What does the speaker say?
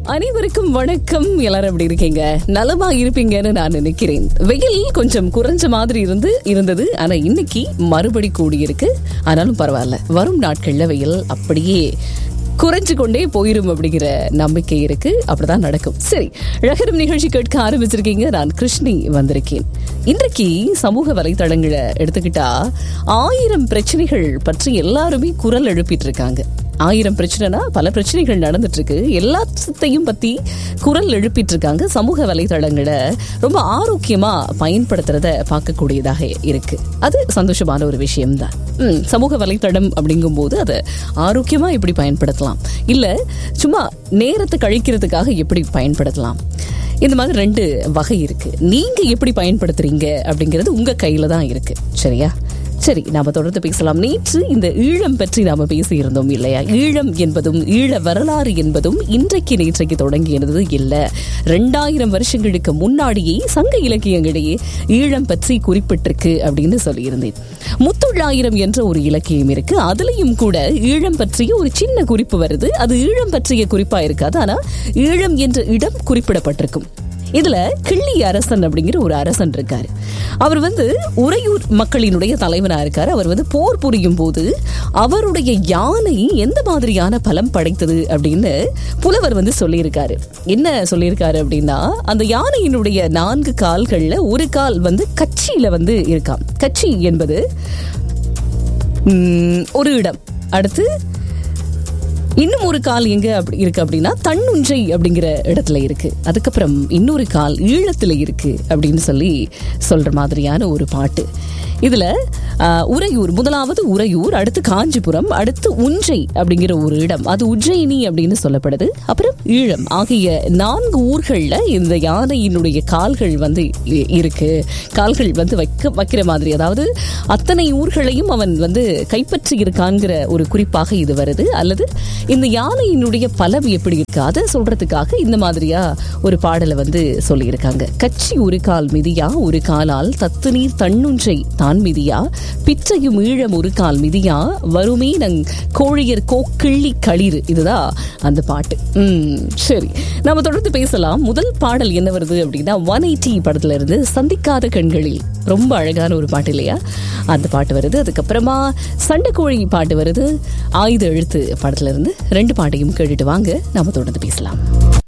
அனைவருக்கும் வணக்கம் எல்லாரும் எப்படி இருக்கீங்க நலமா இருப்பீங்கன்னு நான் நினைக்கிறேன் வெயில் கொஞ்சம் குறைஞ்ச மாதிரி இருந்து இருந்தது ஆனா இன்னைக்கு மறுபடி கூடியிருக்கு ஆனாலும் பரவாயில்ல வரும் நாட்கள்ல வெயில் அப்படியே குறைஞ்சு கொண்டே போயிரும் அப்படிங்கிற நம்பிக்கை இருக்கு அப்படிதான் நடக்கும் சரி ரகரம் நிகழ்ச்சி கேட்க ஆரம்பிச்சிருக்கீங்க நான் கிருஷ்ணி வந்திருக்கேன் இன்றைக்கு சமூக வலைதளங்களை எடுத்துக்கிட்டா ஆயிரம் பிரச்சனைகள் பற்றி எல்லாருமே குரல் எழுப்பிட்டு இருக்காங்க ஆயிரம் பிரச்சனைனா பல பிரச்சனைகள் நடந்துட்டு இருக்கு எல்லாத்தையும் பத்தி குரல் எழுப்பிட்டு இருக்காங்க சமூக வலைதளங்களை ரொம்ப ஆரோக்கியமா பயன்படுத்துறத பார்க்கக்கூடியதாக இருக்கு அது சந்தோஷமான ஒரு விஷயம்தான் ம், சமூக வலைத்தளம் அப்படிங்கும்போது அதை ஆரோக்கியமா எப்படி பயன்படுத்தலாம் இல்ல சும்மா நேரத்தை கழிக்கிறதுக்காக எப்படி பயன்படுத்தலாம் இந்த மாதிரி ரெண்டு வகை இருக்கு நீங்க எப்படி பயன்படுத்துறீங்க அப்படிங்கிறது உங்க கையில தான் இருக்கு சரியா சரி நாம தொடர்ந்து பேசலாம் நேற்று இந்த ஈழம் பற்றி நாம பேசியிருந்தோம் இல்லையா ஈழம் என்பதும் ஈழ வரலாறு என்பதும் இன்றைக்கு நேற்றைக்கு தொடங்கியது இல்ல ரெண்டாயிரம் வருஷங்களுக்கு முன்னாடியே சங்க இலக்கியங்களிலேயே ஈழம் பற்றி குறிப்பிட்டிருக்கு அப்படின்னு சொல்லியிருந்தேன் முத்துள்ளாயிரம் என்ற ஒரு இலக்கியம் இருக்கு அதுலயும் கூட ஈழம் பற்றிய ஒரு சின்ன குறிப்பு வருது அது ஈழம் பற்றிய குறிப்பா இருக்காது ஆனா ஈழம் என்ற இடம் குறிப்பிடப்பட்டிருக்கும் இதுல கிள்ளி அரசன் அப்படிங்கிற ஒரு அரசன் இருக்காரு அவர் வந்து உறையூர் மக்களினுடைய தலைவனா இருக்காரு அவர் வந்து போர் புரியும் போது அவருடைய யானை எந்த மாதிரியான பலம் படைத்தது அப்படின்னு புலவர் வந்து சொல்லியிருக்காரு என்ன சொல்லியிருக்காரு அப்படின்னா அந்த யானையினுடைய நான்கு கால்கள்ல ஒரு கால் வந்து கச்சியில வந்து இருக்காம் கச்சி என்பது ம், ஒரு இடம் அடுத்து இன்னும் ஒரு கால் எங்க அப்படி இருக்கு அப்படின்னா தன்னுஞ்சை அப்படிங்கிற இடத்துல இருக்கு அதுக்கப்புறம் இன்னொரு கால் ஈழத்துல இருக்கு அப்படின்னு சொல்லி சொல்ற மாதிரியான ஒரு பாட்டு இதுல ஆஹ், உறையூர் முதலாவது உறையூர் அடுத்து காஞ்சிபுரம் அடுத்து உஞ்சை அப்படிங்கிற ஒரு இடம் அது உஜ்ஜயினி அப்படின்னு சொல்லப்படுது அப்புறம் ஈழம் ஆகிய நான்கு ஊர்கள்ல இந்த யானையினுடைய கால்கள் வந்து இ- இருக்கு கால்கள் வந்து வைக்க வைக்கிற மாதிரி அதாவது அத்தனை ஊர்களையும் அவன் வந்து கைப்பற்றி இருக்கான்கிற ஒரு குறிப்பாக இது வருது அல்லது இந்த யானையினுடைய பலம் எப்படி இருக்கு அதை சொல்றதுக்காக இந்த மாதிரியா ஒரு பாடலை வந்து சொல்லியிருக்காங்க கச்சி ஒரு கால் மிதியா ஒரு காலால் தத்து நீர் தன்னுஞ்சை தான் மிதியா பிச்சையும் ஈழம் ஒரு கால் மிதியா வருமே நங் கோழியர் கோக்கிள்ளி களிறு இதுதான் அந்த பாட்டு ம் சரி நாம தொடர்ந்து பேசலாம் முதல் பாடல் என்ன வருது அப்படின்னா ஒன் எயிட்டி படத்துல இருந்து சந்திக்காத கண்களில் ரொம்ப அழகான ஒரு பாட்டு இல்லையா அந்த பாட்டு வருது அதுக்கப்புறமா சண்டைக்கோழி பாட்டு வருது ஆயுத எழுத்து படத்துல இருந்து ரெண்டு பாட்டையும் கேட்டுட்டு வாங்க நாம தொடர்ந்து பேசலாம்